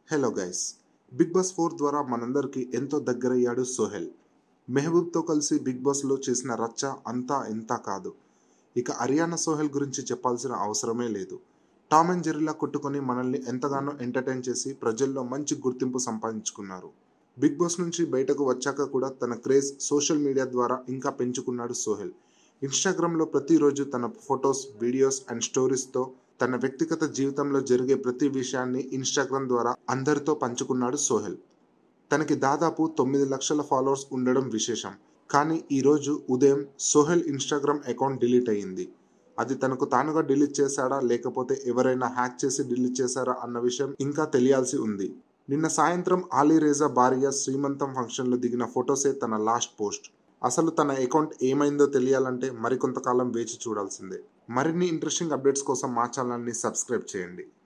hello guys Bigg Boss four ద్వారా మనందరికీ ఎంతో దగ్గరయ్యాడు సోహెల్ మెహబూబ్తో కలిసి బిగ్ బాస్లో చేసిన రచ్చ అంతా ఇంతా కాదు ఇక హర్యానా సోహెల్ గురించి చెప్పాల్సిన అవసరమే లేదు టామ్ అండ్ జెర్రీలా కొట్టుకొని మనల్ని ఎంతగానో ఎంటర్టైన్ చేసి ప్రజల్లో మంచి గుర్తింపు సంపాదించుకున్నారు బిగ్ బాస్ నుంచి బయటకు వచ్చాక కూడా తన క్రేజ్ సోషల్ మీడియా ద్వారా ఇంకా పెంచుకున్నాడు సోహెల్ ఇన్స్టాగ్రామ్లో ప్రతిరోజు తన ఫొటోస్ వీడియోస్ అండ్ స్టోరీస్తో తన వ్యక్తిగత జీవితంలో జరిగే ప్రతి విషయాన్ని ఇన్స్టాగ్రామ్ ద్వారా అందరితో పంచుకున్నాడు సోహెల్ తనకి దాదాపు తొమ్మిది లక్షల ఫాలోవర్స్ ఉండడం విశేషం కానీ ఈరోజు ఉదయం సోహెల్ ఇన్స్టాగ్రామ్ అకౌంట్ డిలీట్ అయ్యింది అది తనకు తానుగా డిలీట్ చేశాడా లేకపోతే ఎవరైనా హ్యాక్ చేసి డిలీట్ చేశారా అన్న విషయం ఇంకా తెలియాల్సి ఉంది నిన్న సాయంత్రం ఆలీ రేజా భార్య శ్రీమంతం ఫంక్షన్లో దిగిన ఫొటోసే తన లాస్ట్ పోస్ట్ అసలు తన అకౌంట్ ఏమైందో తెలియాలంటే మరికొంతకాలం వేచి చూడాల్సిందే మరిన్ని ఇంట్రెస్టింగ్ అప్డేట్స్ కోసం మా ఛానల్ని సబ్స్క్రైబ్ చేయండి